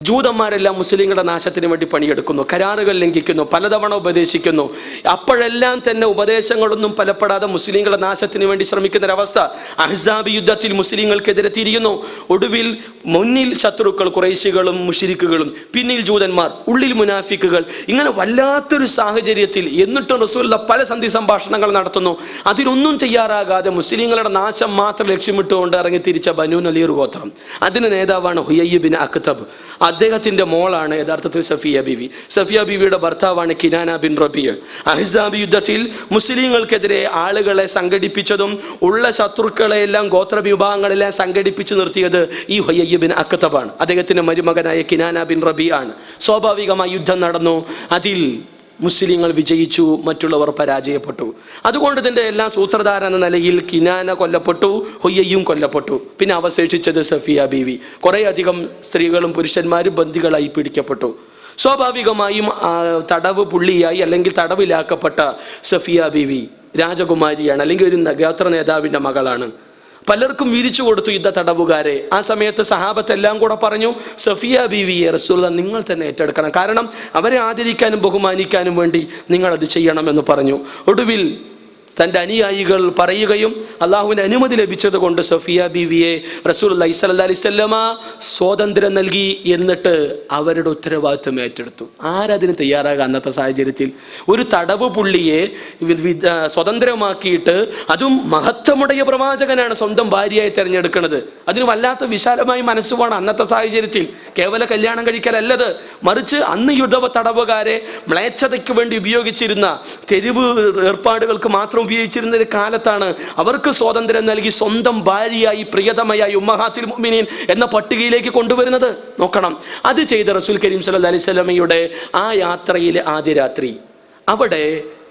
ജൂതന്മാരെല്ലാം മുസ്ലിങ്ങളുടെ നാശത്തിന് വേണ്ടി പണിയെടുക്കുന്നു കരാറുകൾ ലംഘിക്കുന്നു പലതവണ ഉപദേശിക്കുന്നു അപ്പോഴെല്ലാം തന്നെ ഉപദേശങ്ങളൊന്നും ഫലപ്പെടാതെ മുസ്ലിങ്ങളുടെ നാശത്തിന് വേണ്ടി ശ്രമിക്കുന്ന ഒരവസ്ഥ അഹ്സാബ് യുദ്ധത്തിൽ മുസ്ലിങ്ങൾക്കെതിരെ തിരിയുന്നു ഒടുവിൽ മുന്നിൽ ശത്രുക്കൾ കുറേശികളും മുഷിരിക്കുകളും പിന്നിൽ ജൂതന്മാർ ഉള്ളിൽ മുനാഫിക്കുകൾ ഇങ്ങനെ വല്ലാത്തൊരു സാഹചര്യത്തിൽ എന്നിട്ടും റസൂലുള്ള പല സന്ധി സംഭാഷണങ്ങൾ നടത്തുന്നു അതിനൊന്നും തയ്യാറാകാതെ മുസ്ലിങ്ങളുടെ നാശം മാത്രം ലക്ഷ്യമിട്ടുകൊണ്ട് ഇറങ്ങി തിരിച്ച ബനു നലീർ ഗോത്രം അതിന് നേതാവാണ് ഹുയ്യ ബിൻ അക്തബ് അദ്ദേഹത്തിന്റെ മോളാണ് യഥാർത്ഥത്തിൽ സഫിയ ബിവി സഫിയ ബിവിയുടെ ഭർത്താവാണ് കിനാന ബിൻ റബിയ അഹിസാബ് യുദ്ധത്തിൽ മുസ്ലിങ്ങൾക്കെതിരെ ആളുകളെ സംഘടിപ്പിച്ചതും ഉള്ള ശത്രുക്കളെ എല്ലാം ഗോത്ര വിഭാഗങ്ങളെല്ലാം സംഘടിപ്പിച്ചു നിർത്തിയത് ഈ ഹൊയ്യ ബിൻ അക്കത്തബാണ് അദ്ദേഹത്തിന്റെ മരുമകനായ കിനാന ബിൻ റബി ആണ് സ്വാഭാവികമായി യുദ്ധം നടന്നു അതിൽ മുസ്ലിങ്ങൾ വിജയിച്ചു മറ്റുള്ളവർ പരാജയപ്പെട്ടു അതുകൊണ്ട് ഇതിന്റെ എല്ലാ സൂത്രധാര എന്ന നിലയിൽ കിനാന കൊല്ലപ്പെട്ടു ഹൊയ്യയും കൊല്ലപ്പെട്ടു പിന്നെ അവശേഷിച്ചത് സഫിയ ബീവി കുറേയധികം സ്ത്രീകളും പുരുഷന്മാരും ബന്ദികളായി പിടിക്കപ്പെട്ടു സ്വാഭാവികമായും ആ, തടവ് പുള്ളിയായി അല്ലെങ്കിൽ തടവിലാക്കപ്പെട്ട സഫിയ ബീവി രാജകുമാരിയാണ് അല്ലെങ്കിൽ ഒരു ഗോത്ര നേതാവിന്റെ മകളാണ് പലർക്കും വീതിച്ചു കൊടുത്തു യുദ്ധ തടവുകാരെ ആ സമയത്ത് സഹാബത്തെല്ലാം കൂടെ പറഞ്ഞു സഫിയ ബീവിയെ റസൂല നിങ്ങൾ തന്നെ ഏറ്റെടുക്കണം കാരണം അവരെ ആദരിക്കാനും ബഹുമാനിക്കാനും വേണ്ടി നിങ്ങൾ അത് ചെയ്യണമെന്ന് പറഞ്ഞു ഒടുവിൽ തൻ്റെ അനുയായികൾ പറയുകയും അള്ളാഹുവിൻ്റെ അനുമതി ലഭിച്ചത് കൊണ്ട് സഫിയ ബീവിയെ റസൂൽ അലൈഹി സ്വല്ലാ അലൈവല്ലമ സ്വാതന്ത്ര്യം നൽകി എന്നിട്ട് അവരുടെ ഉത്തരവാദിത്വം ഏറ്റെടുത്തു ആരതിന് തയ്യാറാകുക അന്നത്തെ സാഹചര്യത്തിൽ ഒരു തടവ് പുള്ളിയെ വി- വി- ആ, സ്വതന്ത്രമാക്കിയിട്ട് അതും മഹത്വമുடைய പ്രവാചകനാണ് സ്വന്തം ഭാര്യയായി തിരഞ്ഞെടുക്കുന്നത് അതിന് വല്ലാത്ത വിശാലമായ മനസ്സുമാണ് അന്നത്തെ സാഹചര്യത്തിൽ കേവല കല്യാണം കഴിക്കലല്ലത് മറിച്ച് അന്ന് യുദ്ധവ തടവുകാരെ മ്ലേച്ഛതയ്ക്ക് വേണ്ടി ഉപയോഗിച്ചിരുന്ന തെരുവ് ഏർപ്പാടുകൾക്ക് മാത്രം ഉപയോഗിച്ചിരുന്ന ഒരു കാലത്താണ് അവർക്ക് സ്വാതന്ത്ര്യം നൽകി സ്വന്തം ഭാര്യയായി പ്രിയതമയായി ഉമ്മഹാത്തുൽ മുഅ്മിനീൻ എന്ന പട്ടികയിലേക്ക് കൊണ്ടുവരുന്നത് നോക്കണം അത് ചെയ്ത റസൂൽ കരീം സല്ലല്ലാഹു അലൈഹി വസല്ലമയുടെ ആ യാത്രയിലെ ആദ്യ രാത്രി അവിടെ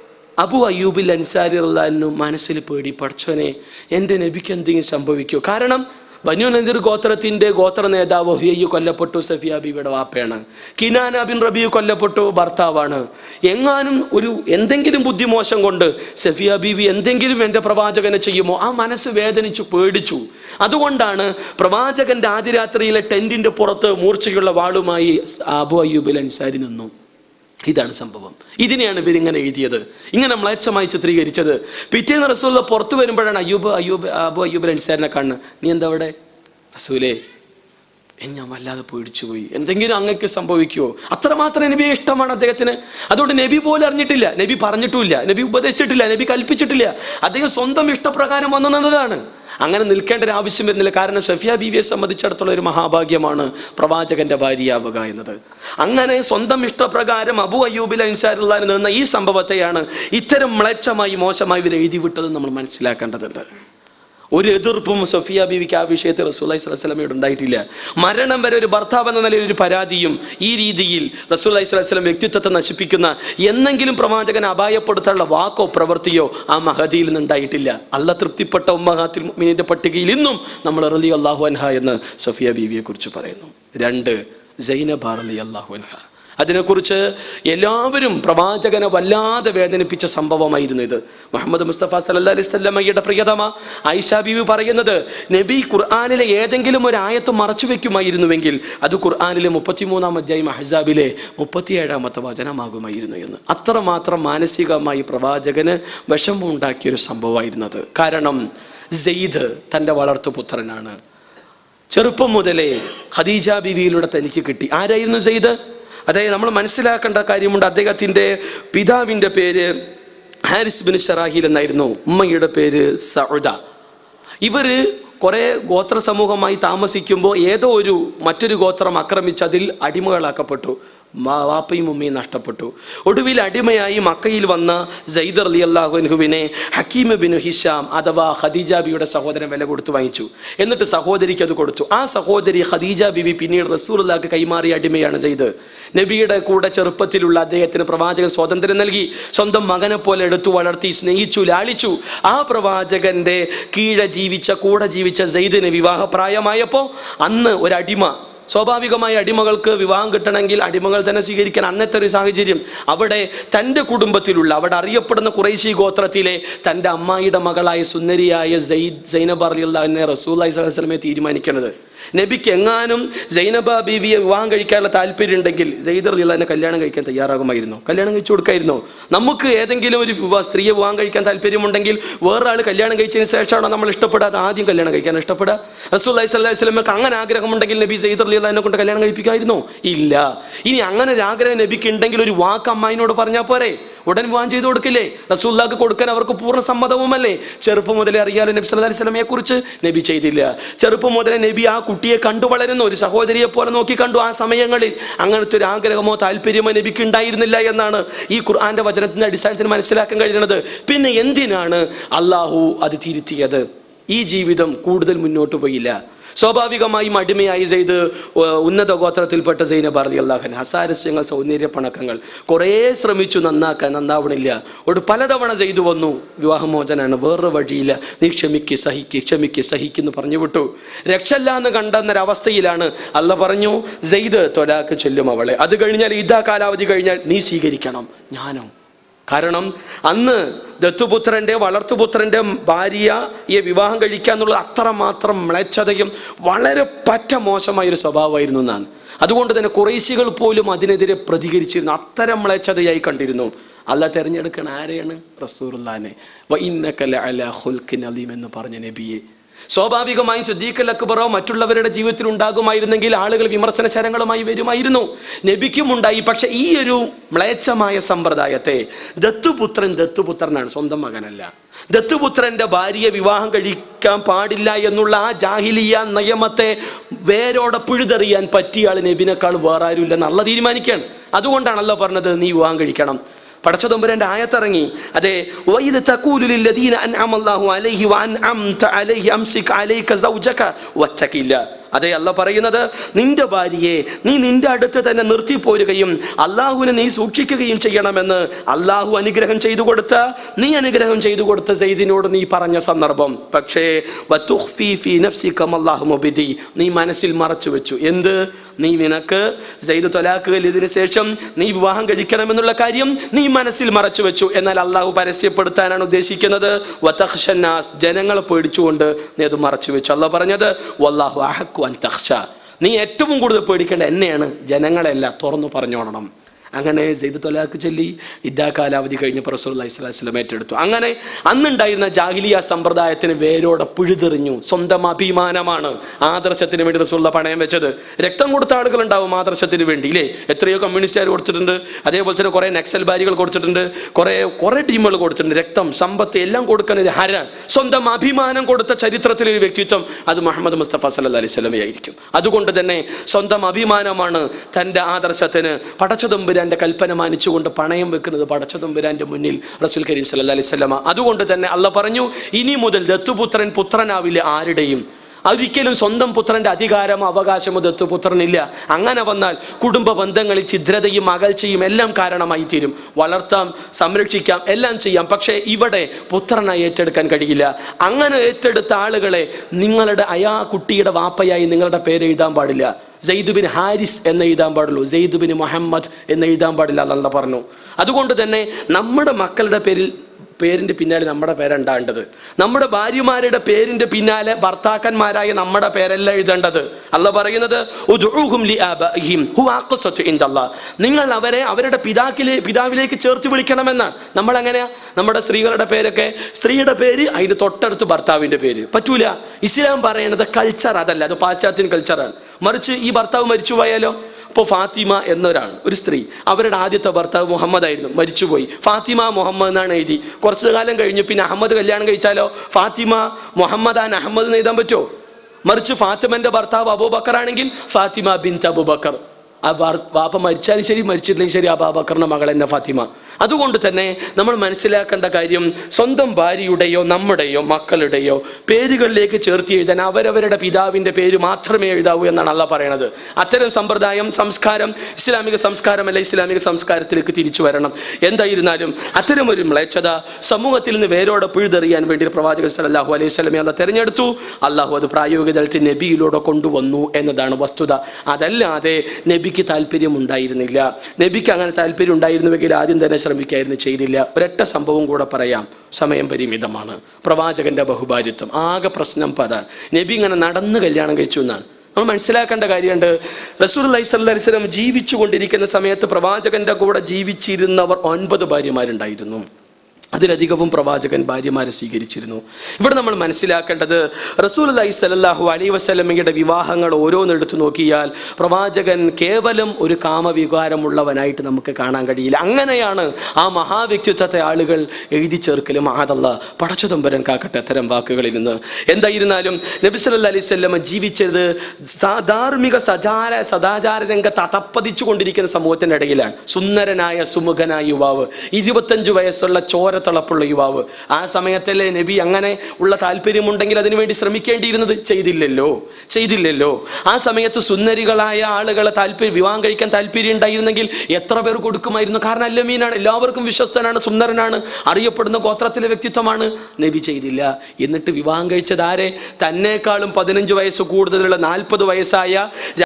അബു അയ്യൂബിൽ അൻസാരി അള്ളാഹു മനസ്സിൽ പേടി പഠിച്ചോനെ എൻ്റെ നബിക്ക് എന്തെങ്കിലും സംഭവിക്കൂ കാരണം ബനു നദീർ ഗോത്രത്തിന്റെ ഗോത്ര നേതാവ് ഹുയ്യു കൊല്ലപ്പെട്ടു സഫിയ ബീവിയുടെ വാപ്പയാണ് കിനാന ബിൻ റബിയു കൊല്ലപ്പെട്ടു ഭർത്താവാണ് എങ്ങാനും ഒരു എന്തെങ്കിലും ബുദ്ധിമോശം കൊണ്ട് സഫിയ ബീവി എന്തെങ്കിലും എൻ്റെ പ്രവാചകനെ ചെയ്യുമോ ആ മനസ്സ് വേദനിച്ചു പേടിച്ചു അതുകൊണ്ടാണ് പ്രവാചകന്റെ ആദ്യ രാത്രിയിലെ ടെന്റിന്റെ പുറത്ത് മൂർച്ചയുള്ള വാളുമായി അബു അയ്യൂബിൽ അൻസാരി നിന്നു ഇതാണ് സംഭവം ഇതിനെയാണ് ഇവരിങ്ങനെ എഴുതിയത് ഇങ്ങനെ മ്ലേച്ഛമായി ചിത്രീകരിച്ചത് പിറ്റേന്ന് റസൂല പുറത്തു വരുമ്പോഴാണ് അയ്യൂബ് അയ്യൂബ് അബു അയ്യൂബ് അൻസാരിനെ കാണുന്നത് നീ എന്താ അവിടെ റസൂലേ എൻ ഞാൻ വല്ലാതെ പേടിച്ചു പോയി എന്തെങ്കിലും അങ്ങക്ക് സംഭവിക്കുമോ അത്രമാത്രം നബിയെ ഇഷ്ടമാണ് അദ്ദേഹത്തിന് അതുകൊണ്ട് നബി പോലും അറിഞ്ഞിട്ടില്ല നബി പറഞ്ഞിട്ടുമില്ല നബി ഉപദേശിച്ചിട്ടില്ല നബി കൽപ്പിച്ചിട്ടില്ല അദ്ദേഹം സ്വന്തം ഇഷ്ടപ്രകാരം വന്നു നിന്നതാണ് അങ്ങനെ നിൽക്കേണ്ട ഒരു ആവശ്യം വരുന്നില്ല കാരണം സഫിയ ബീവിയെ സംബന്ധിച്ചിടത്തോളം ഒരു മഹാഭാഗ്യമാണ് പ്രവാചകന്റെ ഭാര്യയാവുക എന്നത് അങ്ങനെ സ്വന്തം ഇഷ്ടപ്രകാരം അബു അയ്യൂബിൽ അൻസാറുള്ള നിന്ന ഈ സംഭവത്തെയാണ് ഇത്തരം മ്ലേച്ഛമായി മോശമായി ഇവർ എഴുതി വിട്ടത് നമ്മൾ മനസ്സിലാക്കേണ്ടതുണ്ട് ഒരു എതിർപ്പും സഫിയ ബീവിക്ക് ആ വിഷയത്തിൽ റസൂലി സ്വലമയോട് ഉണ്ടായിട്ടില്ല മരണം വരെ ഒരു ഭർത്താവ് എന്ന നിലയിൽ ഒരു പരാതിയും ഈ രീതിയിൽ റസൂലി സ്വലം വ്യക്തിത്വത്തെ നശിപ്പിക്കുന്ന എന്നെങ്കിലും പ്രവാചകൻ അപായപ്പെടുത്താനുള്ള വാക്കോ പ്രവൃത്തിയോ ആ മഹദിയിൽ നിന്നുണ്ടായിട്ടില്ല അല്ല തൃപ്തിപ്പെട്ട ഉമ്മഹാത്തിൽ മുഅ്മിനീന്റെ പട്ടികയിൽ ഇന്നും നമ്മൾ റലി അള്ളാഹു അൻഹ എന്ന് സഫിയ ബീവിയെ കുറിച്ച് പറയുന്നു രണ്ട് സൈനബ റലി അള്ളാഹു അൻഹ അതിനെക്കുറിച്ച് എല്ലാവരും പ്രവാചകനെ വല്ലാതെ വേദനിപ്പിച്ച സംഭവമായിരുന്നു ഇത് മുഹമ്മദ് മുസ്തഫ സല്ലല്ലാഹു അലൈഹി വസല്ലമയുടെ പ്രിയതമ ആയിഷ ബീവി പറയുന്നത് നബി ഖുർആനിലെ ഏതെങ്കിലും ഒരു ആയത്ത് മറച്ചു വെക്കുമായിരുന്നുവെങ്കിൽ അത് ഖുർആനിലെ മുപ്പത്തിമൂന്നാം അധ്യായം അഹ്സാബിലെ മുപ്പത്തിയേഴാമത്തെ വചനമാകുമായിരുന്നു എന്ന് അത്രമാത്രം മാനസികമായി പ്രവാചകന് വിഷമമുണ്ടാക്കിയ ഒരു സംഭവമായിരുന്നത് കാരണം സെയ്ദ് തൻ്റെ വളർത്തുപുത്രനാണ് ചെറുപ്പം മുതലേ ഖദീജ ബിവിയിലൂടെ തനിക്ക് കിട്ടി ആരായിരുന്നു സെയ്ദ് അതായത് നമ്മൾ മനസ്സിലാക്കേണ്ട കാര്യമുണ്ട് അദ്ദേഹത്തിൻ്റെ പിതാവിൻ്റെ പേര് ഹാരിസ് ബിൻ ഷറാഹിൽ എന്നായിരുന്നു ഉമ്മയുടെ പേര് സൗദ ഇവര് കുറെ ഗോത്ര സമൂഹമായി താമസിക്കുമ്പോൾ ഏതോ ഒരു മറ്റൊരു ഗോത്രം ആക്രമിച്ച് അതിൽ അടിമകളാക്കപ്പെട്ടു മാ- വാപ്പയും ഉമ്മയും നഷ്ടപ്പെട്ടു ഒടുവിൽ അടിമയായി മക്കയിൽ വന്ന സൈദർ അലി അള്ളാഹുൻഹുവിനെ ഹക്കീം ബിൻ ഹിഷാം അഥവാ ഖദീജ ബിയുടെ സഹോദരൻ വില കൊടുത്ത് വാങ്ങിച്ചു എന്നിട്ട് സഹോദരിക്ക് അത് കൊടുത്തു ആ സഹോദരി ഖദീജ ബിവി പിന്നീട് റസൂലുള്ളാഹ്ക്ക് കൈമാറിയ അടിമയാണ് സെയ്ദ് നബിയുടെ കൂടെ ചെറുപ്പത്തിലുള്ള അദ്ദേഹത്തിന് പ്രവാചകൻ സ്വാതന്ത്ര്യം നൽകി സ്വന്തം മകനെ പോലെ എടുത്തു വളർത്തി സ്നേഹിച്ചു ലാളിച്ചു ആ പ്രവാചകന്റെ കീഴെ ജീവിച്ച കൂടെ ജീവിച്ച സെയ്ദിന് വിവാഹപ്രായമായപ്പോൾ അന്ന് ഒരു അടിമ സ്വാഭാവികമായി അടിമകൾക്ക് വിവാഹം കിട്ടണമെങ്കിൽ അടിമകൾ തന്നെ സ്വീകരിക്കാൻ അന്നത്തെ ഒരു സാഹചര്യം അവിടെ തൻ്റെ കുടുംബത്തിലുള്ള അവിടെ അറിയപ്പെടുന്ന കുറേശി ഗോത്രത്തിലെ തൻ്റെ അമ്മായിയുടെ മകളായ സുന്ദരിയായ സെയ്ദ് സൈനബ് അലിയുള്ളതിനെ റസൂൽ അലൈഹി സ്വലമെ തീരുമാനിക്കുന്നത് നബിക്ക് എങ്ങാനും സൈനബ ബീവിയെ വിവാഹം കഴിക്കാനുള്ള താല്പര്യം ഉണ്ടെങ്കിൽ സെയ്ദർ നിലാനെ കല്യാണം കഴിക്കാൻ തയ്യാറാകുമായിരുന്നു കല്യാണം കഴിച്ചു കൊടുക്കായിരുന്നോ നമുക്ക് ഏതെങ്കിലും ഒരു വിവാഹ സ്ത്രീയെ വിവാഹം കഴിക്കാൻ താല്പര്യമുണ്ടെങ്കിൽ വേറൊരാൾ കല്യാണം കഴിച്ചതിന് ശേഷമാണോ നമ്മൾ ഇഷ്ടപ്പെടാതെ ആദ്യം കല്യാണം കഴിക്കാൻ ഇഷ്ടപ്പെടുക റസൂല്ലി സ്വല്ലി സ്വലമക്ക് അങ്ങനെ ആഗ്രഹമുണ്ടെങ്കിൽ നബി സെയ്ദർ നിലാനെ കൊണ്ട് കല്യാണം കഴിപ്പിക്കായിരുന്നോ ഇല്ല ഇനി അങ്ങനെ ഒരു ആഗ്രഹം നബിക്ക് ഉണ്ടെങ്കിൽ ഒരു വാക്ക് അമ്മായിനോട് പറഞ്ഞാൽ പോരെ ഉടൻ വിവാഹം ചെയ്തു കൊടുക്കില്ലേ റസൂല്ലാക്ക് കൊടുക്കാൻ അവർക്ക് പൂർണ്ണ സമ്മതവുമല്ലേ ചെറുപ്പം മുതലേ അറിയാലോ നബി സല്ലല്ലാഹു അലൈഹി വസല്ലമയെ കുറിച്ച് നബി ചെയ്തില്ല ചെറുപ്പം മുതലേ നബി ആ കുട്ടിയെ കണ്ടു വളരുന്നു ഒരു സഹോദരിയെ പോലെ നോക്കി കണ്ടു ആ സമയങ്ങളിൽ അങ്ങനത്തെ ഒരു ആഗ്രഹമോ താല്പര്യമോ നബിക്ക് ഉണ്ടായിരുന്നില്ല എന്നാണ് ഈ ഖുർആന്റെ വചനത്തിന്റെ അടിസ്ഥാനത്തിൽ മനസ്സിലാക്കാൻ കഴിയുന്നത് പിന്നെ എന്തിനാണ് അള്ളാഹു അത് തിരുത്തിയത് ഈ ജീവിതം കൂടുതൽ മുന്നോട്ട് പോയില്ല സ്വാഭാവികമായും അടിമയായി ചെയ്ത് ഉന്നത ഗോത്രത്തിൽപ്പെട്ട സൈനബ് അറലി അള്ളാഹൻ ഹസാരസ്യങ്ങൾ സൗന്ദര്യ പണക്കങ്ങൾ കുറേ ശ്രമിച്ചു നന്നാക്കാൻ നന്നാവണില്ല ഒരു പലതവണ ചെയ്തു വന്നു വിവാഹമോചനാണ് വേറൊരു വഴിയില്ല നീ ക്ഷമിക്ക് സഹിക്ക് ക്ഷമിക്ക് സഹിക്കുന്നു പറഞ്ഞു വിട്ടു രക്ഷല്ല എന്ന് കണ്ടെന്നൊരവസ്ഥയിലാണ് അല്ല പറഞ്ഞു ജെയ്ത് തൊലാക്ക് ചെല്ലും അവളെ അത് കഴിഞ്ഞാൽ ഇതാ കാലാവധി കഴിഞ്ഞാൽ നീ സ്വീകരിക്കണം ഞാനോ കാരണം അന്ന് ദത്തുപുത്രന്റെ വളർത്തുപുത്രന്റെ ഭാര്യയെ വിവാഹം കഴിക്കുക എന്നുള്ളത് അത്രമാത്രം മ്ലേച്ഛതയും വളരെ പറ്റ മോശമായൊരു സ്വഭാവമായിരുന്നു എന്നാണ് അതുകൊണ്ട് തന്നെ കുറേശികൾ പോലും അതിനെതിരെ പ്രതികരിച്ചിരുന്നു അത്തരം മ്ലേച്ഛതയായി കണ്ടിരുന്നു അല്ല തെരഞ്ഞെടുക്കണ ആരെയാണ് റസൂറുല്ലാനെ അലീം എന്ന് പറഞ്ഞ നബിയെ സ്വാഭാവികമായും സുദ്ദീഖൽ അക്ബറോ മറ്റുള്ളവരുടെ ജീവിതത്തിൽ ഉണ്ടാകുമായിരുന്നെങ്കിൽ ആളുകൾ വിമർശന ശരങ്ങളുമായി വരുമായിരുന്നു നബിക്കും ഉണ്ടായി പക്ഷെ ഈ ഒരു മ്ലേച്ഛമായ സമ്പ്രദായത്തെ ദത്തുപുത്രൻ ദത്തുപുത്രനാണ് സ്വന്തം മകനല്ല ദത്തുപുത്രന്റെ ഭാര്യയെ വിവാഹം കഴിക്കാൻ പാടില്ല എന്നുള്ള ആ ജാഹിലിയ നിയമത്തെ വേരോടെ പിഴുതെറിയാൻ പറ്റിയ ആൾ നബിനേക്കാൾ വേറെ ആരും ഇല്ലെന്ന് അല്ല തീരുമാനിക്കുകയാണ് അതുകൊണ്ടാണല്ലോ പറഞ്ഞത് നീ വിവാഹം കഴിക്കണം പടച്ചതമ്പുരാന്റെ ആയത്തിറങ്ങി അതെ വൈദ തഖൂലു ലില്ലദീന അൻഅമ അല്ലാഹു അലൈഹി വഅൻഅംത അലൈഹി അംസിക് അലൈക സൗജക വത്തഖില്ല അതെ അല്ല പറയുന്നത് നിന്റെ ഭാര്യയെ നീ നിന്റെ അടുത്ത് തന്നെ നിർത്തിപ്പോരുകയും അള്ളാഹുവിനെ നീ സൂക്ഷിക്കുകയും ചെയ്യണമെന്ന് അള്ളാഹു അനുഗ്രഹം ചെയ്തു കൊടുത്ത നീ അനുഗ്രഹം ചെയ്തു കൊടുത്ത സെയ്ദിനോട് നീ പറഞ്ഞ സന്ദർഭം പക്ഷേ വതുഖ്ഫി ഫീ നഫ്സിക മല്ലാഹു മുബിദി നീ മനസ്സിൽ മറച്ചു വെച്ചു എന്ത് നീ നിനക്ക് സെയ്ദ് തൊലാക്ക് ഇതിന് ശേഷം നീ വിവാഹം കഴിക്കണമെന്നുള്ള കാര്യം നീ മനസ്സിൽ മറച്ചു വെച്ചു എന്നാൽ അള്ളാഹു പരസ്യപ്പെടുത്താനാണ് ഉദ്ദേശിക്കുന്നത് വതഖ്ഷന്നാസ് ജനങ്ങളെ പേടിച്ചുകൊണ്ട് നീ അത് മറച്ചു വെച്ചു അള്ളാഹ് പറഞ്ഞത് വല്ലാഹു അഹക്കു അൻ തഖ്ഷ നീ ഏറ്റവും കൂടുതൽ പേടിക്കേണ്ട എന്നെയാണ് ജനങ്ങളെല്ലാം തുറന്നു പറഞ്ഞോണം അങ്ങനെ സെയ്ദ് തൊലാക്ക് ചൊല്ലി ഇദ്ദാ കാലാവധി കഴിഞ്ഞപ്പോൾ റസൂൽ അലൈഹിസ്ലാം ഏറ്റെടുത്തു അങ്ങനെ അന്നുണ്ടായിരുന്ന ജാഹിലിയ സമ്പ്രദായത്തിന് വേരോടെ പിഴുതെറിഞ്ഞു സ്വന്തം അഭിമാനമാണ് ആദർശത്തിന് വേണ്ടി റസൂള്ള പണയം വെച്ചത് രക്തം കൊടുത്ത ആളുകൾ ഉണ്ടാവും ആദർശത്തിന് വേണ്ടി ഇല്ലേ എത്രയോ കമ്മ്യൂണിസ്റ്റുകാർ കൊടുത്തിട്ടുണ്ട് അതേപോലെ തന്നെ കുറേ നക്സൽ ബാരികൾ കൊടുത്തിട്ടുണ്ട് കുറേ കുറേ ടീമുകൾ കൊടുത്തിട്ടുണ്ട് രക്തം സമ്പത്ത് എല്ലാം കൊടുക്കുന്ന ഒരു ഹര സ്വന്തം അഭിമാനം കൊടുത്ത ചരിത്രത്തിലെ ഒരു വ്യക്തിത്വം അത് മുഹമ്മദ് മുസ്തഫ സല്ല അലൈഹി സ്വലമയായിരിക്കും അതുകൊണ്ട് തന്നെ സ്വന്തം അഭിമാനമാണ് തൻ്റെ ആദർശത്തിന് പടച്ചതുമ്പുരാന്റെ കൽപ്പന മാനിച്ചുകൊണ്ട് പണയം വെക്കുന്നത് പടച്ചതുമ്പുരാന്റെ മുന്നിൽ റസൂൽ കരീം സല്ല അലൈഹി സ്വലമ അതുകൊണ്ട് തന്നെ അല്ല പറഞ്ഞു ഇനി മുതൽ ദത്തുപുത്രൻ പുത്രനാവില്ല ആരുടെയും ഒരിക്കലും സ്വന്തം പുത്രന്റെ അധികാരമോ അവകാശമോ ദത്തുപുത്രനില്ല അങ്ങനെ വന്നാൽ കുടുംബ ബന്ധങ്ങളിൽ ഛിദ്രതയും അകൽച്ചയും എല്ലാം കാരണമായി തീരും വളർത്താം സംരക്ഷിക്കാം എല്ലാം ചെയ്യാം പക്ഷേ ഇവിടെ പുത്രനായി ഏറ്റെടുക്കാൻ കഴിയില്ല അങ്ങനെ ഏറ്റെടുത്ത ആളുകളെ നിങ്ങളുടെ അയാ കുട്ടിയുടെ വാപ്പയായി നിങ്ങളുടെ പേര് എഴുതാൻ പാടില്ല സെയ്ദുബിൻ ഹാരിസ് എന്ന് എഴുതാൻ പാടുള്ളൂ സെയ്ദുബിൻ മുഹമ്മദ് എന്ന് എഴുതാൻ പാടില്ല എന്നല്ല പറഞ്ഞു അതുകൊണ്ട് തന്നെ നമ്മുടെ മക്കളുടെ പേരിൽ പേരിന്റെ പിന്നാലെ നമ്മുടെ പേരുണ്ടാകേണ്ടത് നമ്മുടെ ഭാര്യമാരുടെ പേരിന്റെ പിന്നാലെ ഭർത്താക്കന്മാരായ നമ്മുടെ പേരല്ല എഴുതേണ്ടത് അല്ല പറയുന്നത് ഉദ്ഉഹും ലിആബഇഹിം ഹുവ അഖ്സതു ഇൻദല്ലാഹ്. നിങ്ങൾ അവരെ അവരുടെ പിതാക്കിലെ പിതാവിലേക്ക് ചേർത്ത് വിളിക്കണമെന്നാണ് നമ്മൾ എങ്ങനെയാ നമ്മുടെ സ്ത്രീകളുടെ പേരൊക്കെ സ്ത്രീയുടെ പേര് അതിന്റെ തൊട്ടടുത്ത് ഭർത്താവിന്റെ പേര് പറ്റൂല ഇസ്ലാം പറയണത് കൾച്ചർ അതല്ല അത് പാശ്ചാത്യൻ കൾച്ചറാണ് മറിച്ച് ഈ ഭർത്താവ് മരിച്ചു പോയാലോ ഇപ്പോൾ ഫാത്തിമ എന്നൊരാൾ ഒരു സ്ത്രീ അവരുടെ ആദ്യത്തെ ഭർത്താവ് മുഹമ്മദ് ആയിരുന്നു മരിച്ചുപോയി ഫാത്തിമ മുഹമ്മദ് എന്നാണ് എഴുതി കുറച്ചു കാലം കഴിഞ്ഞ് പിന്നെ അഹമ്മദ് കല്യാണം കഴിച്ചാലോ ഫാത്തിമ മുഹമ്മദ് ആൻ അഹമ്മദ് എന്ന് എഴുതാൻ പറ്റുമോ മറിച്ച് ഫാത്തിമന്റെ ഭർത്താവ് അബൂബക്കർ ആണെങ്കിൽ ഫാത്തിമ ബിൻ അബൂബക്കർ ആ ഭർ- വാപ്പ മരിച്ചാലും ശരി മരിച്ചിട്ടില്ലെങ്കിൽ ശരി അബാബക്കറിന്റെ മകൾ എന്നെ ഫാത്തിമ അതുകൊണ്ട് തന്നെ നമ്മൾ മനസ്സിലാക്കേണ്ട കാര്യം സ്വന്തം ഭാര്യയുടെയോ നമ്മുടെയോ മക്കളുടെയോ പേരുകളിലേക്ക് ചേർത്ത് എഴുതാൻ അവരവരുടെ പിതാവിന്റെ പേര് മാത്രമേ എഴുതാവൂ എന്നാണ് അല്ല പറയണത് അത്തരം സമ്പ്രദായം സംസ്കാരം ഇസ്ലാമിക സംസ്കാരമല്ല ഇസ്ലാമിക സംസ്കാരത്തിലേക്ക് തിരിച്ചു വരണം എന്തായിരുന്നാലും അത്തരം ഒരു മ്ലേച്ഛത സമൂഹത്തിൽ നിന്ന് വേരോടെ പിഴുതെറിയാൻ വേണ്ടി പ്രവാചകൻ സല്ലല്ലാഹു അലൈഹി സ്വലമെ അല്ല തെരഞ്ഞെടുത്തു അള്ളാഹു അത് പ്രായോഗിക തലത്തിൽ നബിയിലൂടെ കൊണ്ടുവന്നു എന്നതാണ് വസ്തുത അതല്ലാതെ നബിക്ക് താല്പര്യം ഉണ്ടായിരുന്നില്ല നബിക്ക് അങ്ങനെ താല്പര്യം ഉണ്ടായിരുന്നുവെങ്കിൽ ആദ്യം തന്നെ ശ്രമിക്കായിരുന്നു ചെയ്തില്ല ഒരൊറ്റ സംഭവം കൂടെ പറയാം സമയം പരിമിതമാണ് പ്രവാചകന്റെ ബഹുഭാര്യത്വം ആകെ പ്രശ്നം പതാണ് നബി ഇങ്ങനെ നടന്ന് കല്യാണം കഴിച്ചു എന്നാണ് നമ്മൾ മനസ്സിലാക്കേണ്ട കാര്യമുണ്ട് റസൂൽ അലൈഹി സ്വല്ലല്ലാഹി അലൈഹി വസല്ലം ജീവിച്ചു കൊണ്ടിരിക്കുന്ന സമയത്ത് പ്രവാചകന്റെ കൂടെ ജീവിച്ചിരുന്നവർ ഒൻപത് ഭാര്യമാരുണ്ടായിരുന്നു അതിലധികവും പ്രവാചകൻ ഭാര്യമാരെ സ്വീകരിച്ചിരുന്നു ഇവിടെ നമ്മൾ മനസ്സിലാക്കേണ്ടത് റസൂൽ അലൈഹി സ്വലല്ലാഹു അലൈ വസ്ലമയുടെ വിവാഹങ്ങൾ ഓരോന്നെടുത്ത് നോക്കിയാൽ പ്രവാചകൻ കേവലം ഒരു കാമവികാരമുള്ളവനായിട്ട് നമുക്ക് കാണാൻ കഴിയില്ല അങ്ങനെയാണ് ആ മഹാവ്യക്തിത്വത്തെ ആളുകൾ എഴുതി ചേർക്കലും ആദല്ല പടച്ചുതമ്പരൻ കാക്കട്ടെ അത്തരം വാക്കുകളിൽ നിന്ന് എന്തായിരുന്നാലും നബി സല്ലല്ലാഹു അലൈഹി വസല്ലമ ജീവിച്ചത് സാ- ധാർമ്മിക സദാചാര സദാചാര രംഗത്ത് അതപ്പതിച്ചു കൊണ്ടിരിക്കുന്ന സമൂഹത്തിന്റെ ഇടയിലാണ് സുന്ദരനായ സുമുഖനായ യുവാവ് ഇരുപത്തഞ്ചു വയസ്സുള്ള ചോരത്തിളപ്പുള്ള യുവാവ് ആ സമയത്തല്ലേ നബി അങ്ങനെ ഉള്ള താല്പര്യമുണ്ടെങ്കിൽ അതിനുവേണ്ടി ശ്രമിക്കേണ്ടിയിരുന്നത് ചെയ്തില്ലല്ലോ ചെയ്തില്ലല്ലോ ആ സമയത്ത് സുന്ദരികളായ ആളുകളെ താല്പര്യം വിവാഹം കഴിക്കാൻ താല്പര്യം ഉണ്ടായിരുന്നെങ്കിൽ എത്ര പേർ കൊടുക്കുമായിരുന്നു കാരണം അല്ലമീനാണ് എല്ലാവർക്കും വിശ്വസ്തനാണ് സുന്ദരനാണ് അറിയപ്പെടുന്ന ഗോത്രത്തിലെ വ്യക്തിത്വമാണ് നബി ചെയ്തില്ല എന്നിട്ട് വിവാഹം കഴിച്ചത് ആരെ തന്നെക്കാളും പതിനഞ്ച് വയസ്സ് കൂടുതലുള്ള നാൽപ്പത് വയസ്സായ